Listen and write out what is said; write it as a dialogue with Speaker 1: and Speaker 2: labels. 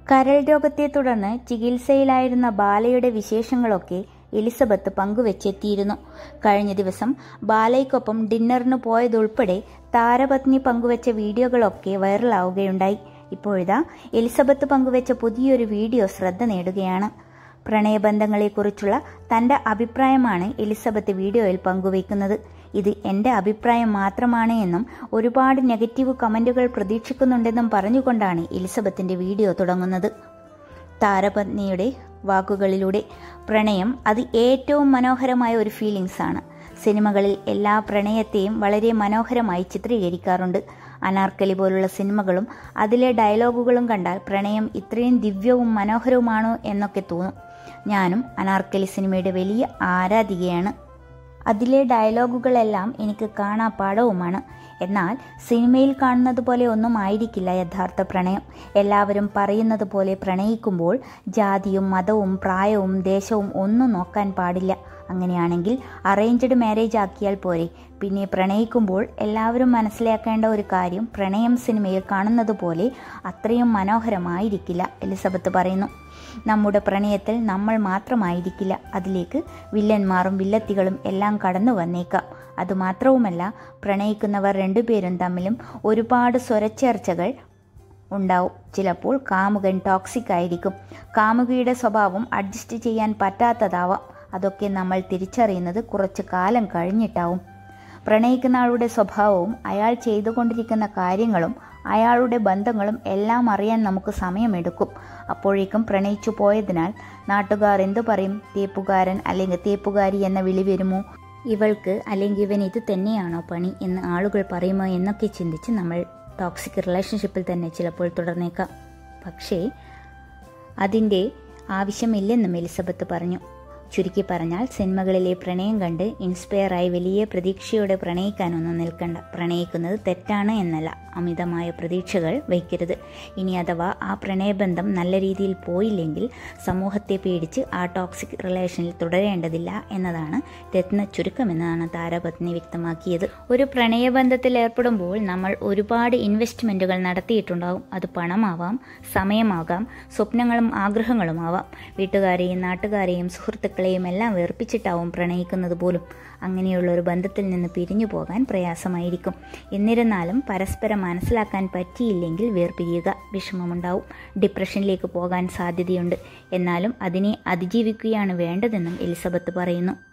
Speaker 1: കരൾ രോഗത്തെ തുടർന്ന് ചികിത്സയിലായിരുന്ന ബാലയുടെ വിശേഷങ്ങളൊക്കെ എലിസബത്ത് പങ്കുവെച്ചെത്തിയിരുന്നു കഴിഞ്ഞ ദിവസം ബാലയ്ക്കൊപ്പം ഡിന്നറിന് പോയതുൾപ്പെടെ താരപത്നി പങ്കുവെച്ച വീഡിയോകളൊക്കെ വൈറലാവുകയുണ്ടായി ഇപ്പോഴിതാ എലിസബത്ത് പങ്കുവെച്ച പുതിയൊരു വീഡിയോ ശ്രദ്ധ നേടുകയാണ് പ്രണയബന്ധങ്ങളെക്കുറിച്ചുള്ള തന്റെ അഭിപ്രായമാണ് എലിസബത്ത് വീഡിയോയിൽ പങ്കുവയ്ക്കുന്നത് ഇത് എന്റെ അഭിപ്രായം മാത്രമാണ് എന്നും ഒരുപാട് നെഗറ്റീവ് കമന്റുകൾ പ്രതീക്ഷിക്കുന്നുണ്ടെന്നും പറഞ്ഞുകൊണ്ടാണ് എലിസബത്തിന്റെ വീഡിയോ തുടങ്ങുന്നത് താരപത്നിയുടെ വാക്കുകളിലൂടെ പ്രണയം അത് ഏറ്റവും മനോഹരമായ ഒരു ഫീലിംഗ്സ് ആണ് സിനിമകളിൽ എല്ലാ പ്രണയത്തെയും വളരെ മനോഹരമായി ചിത്രീകരിക്കാറുണ്ട് അനാർക്കലി പോലുള്ള സിനിമകളും അതിലെ ഡയലോഗുകളും കണ്ടാൽ പ്രണയം ഇത്രയും ദിവ്യവും മനോഹരവുമാണോ എന്നൊക്കെ തോന്നും ഞാനും അനാർക്കലി സിനിമയുടെ വലിയ ആരാധികയാണ് അതിലെ ഡയലോഗുകളെല്ലാം എനിക്ക് കാണാപ്പാടവുമാണ് എന്നാൽ സിനിമയിൽ കാണുന്നത് പോലെ ഒന്നും ആയിരിക്കില്ല യഥാർത്ഥ പ്രണയം എല്ലാവരും പറയുന്നത് പോലെ പ്രണയിക്കുമ്പോൾ ജാതിയും മതവും പ്രായവും ദേശവും ഒന്നും നോക്കാൻ പാടില്ല അങ്ങനെയാണെങ്കിൽ അറേഞ്ച്ഡ് മാരേജ് ആക്കിയാൽ പോരെ പിന്നെ പ്രണയിക്കുമ്പോൾ എല്ലാവരും മനസ്സിലാക്കേണ്ട ഒരു കാര്യം പ്രണയം സിനിമയിൽ കാണുന്നത് പോലെ അത്രയും മനോഹരമായിരിക്കില്ല എലിസബത്ത് പറയുന്നു നമ്മുടെ പ്രണയത്തിൽ നമ്മൾ മാത്രമായിരിക്കില്ല അതിലേക്ക് വില്ലന്മാരും വില്ലത്തികളും എല്ലാം കടന്നു വന്നേക്കാം അതുമാത്രവുമല്ല പ്രണയിക്കുന്നവർ രണ്ടുപേരും തമ്മിലും ഒരുപാട് സ്വരച്ചേർച്ചകൾ ഉണ്ടാവും ചിലപ്പോൾ കാമുകൻ ടോക്സിക് ആയിരിക്കും കാമുകിയുടെ സ്വഭാവം അഡ്ജസ്റ്റ് ചെയ്യാൻ പറ്റാത്തതാവാം അതൊക്കെ നമ്മൾ തിരിച്ചറിയുന്നത് കുറച്ച് കാലം കഴിഞ്ഞിട്ടാവും പ്രണയിക്കുന്ന ആളുടെ സ്വഭാവവും അയാൾ ചെയ്തുകൊണ്ടിരിക്കുന്ന കാര്യങ്ങളും അയാളുടെ ബന്ധങ്ങളും എല്ലാം അറിയാൻ നമുക്ക് സമയമെടുക്കും അപ്പോഴേക്കും പ്രണയിച്ചു പോയതിനാൽ നാട്ടുകാർ എന്തു പറയും തേപ്പുകാരൻ അല്ലെങ്കിൽ തേപ്പുകാരി എന്ന വിളി വരുമോ ഇവൾക്ക് അല്ലെങ്കിൽ ഇവൻ ഇത് തന്നെയാണോ പണി എന്ന് ആളുകൾ പറയുമോ എന്നൊക്കെ ചിന്തിച്ച് നമ്മൾ ടോക്സിക് റിലേഷൻഷിപ്പിൽ തന്നെ ചിലപ്പോൾ തുടർന്നേക്കാം പക്ഷേ അതിൻ്റെ ആവശ്യമില്ലെന്നും എലിസബത്ത് പറഞ്ഞു ചുരുക്കി പറഞ്ഞാൽ സിനിമകളിലെ പ്രണയം കണ്ട് ഇൻസ്പയറായി വലിയ പ്രതീക്ഷയോടെ പ്രണയിക്കാനൊന്നും നിൽക്കണ്ട പ്രണയിക്കുന്നത് തെറ്റാണ് എന്നല്ല അമിതമായ പ്രതീക്ഷകൾ വയ്ക്കരുത് ഇനി അഥവാ ആ പ്രണയബന്ധം നല്ല രീതിയിൽ പോയില്ലെങ്കിൽ സമൂഹത്തെ പേടിച്ച് ആ ടോക്സിക് റിലേഷനിൽ തുടരേണ്ടതില്ല എന്നതാണ് രത്ന ചുരുക്കമെന്നാണ് താരപത്നി വ്യക്തമാക്കിയത് ഒരു പ്രണയബന്ധത്തിൽ ഏർപ്പെടുമ്പോൾ നമ്മൾ ഒരുപാട് ഇൻവെസ്റ്റ്മെൻറ്റുകൾ നടത്തിയിട്ടുണ്ടാവും അത് പണമാവാം സമയമാകാം സ്വപ്നങ്ങളും ആഗ്രഹങ്ങളും ആവാം വീട്ടുകാരെയും നാട്ടുകാരെയും സുഹൃത്തുക്കളെയും എല്ലാം വേർപ്പിച്ചിട്ടാവും പ്രണയിക്കുന്നത് പോലും അങ്ങനെയുള്ള ഒരു ബന്ധത്തിൽ നിന്ന് പിരിഞ്ഞു പോകാൻ പ്രയാസമായിരിക്കും എന്നിരുന്നാലും പരസ്പരം മനസ്സിലാക്കാൻ പറ്റിയില്ലെങ്കിൽ വേർപിരിയുക വിഷമമുണ്ടാവും ഡിപ്രഷനിലേക്ക് പോകാൻ സാധ്യതയുണ്ട് എന്നാലും അതിനെ അതിജീവിക്കുകയാണ് വേണ്ടതെന്നും എലിസബത്ത് പറയുന്നു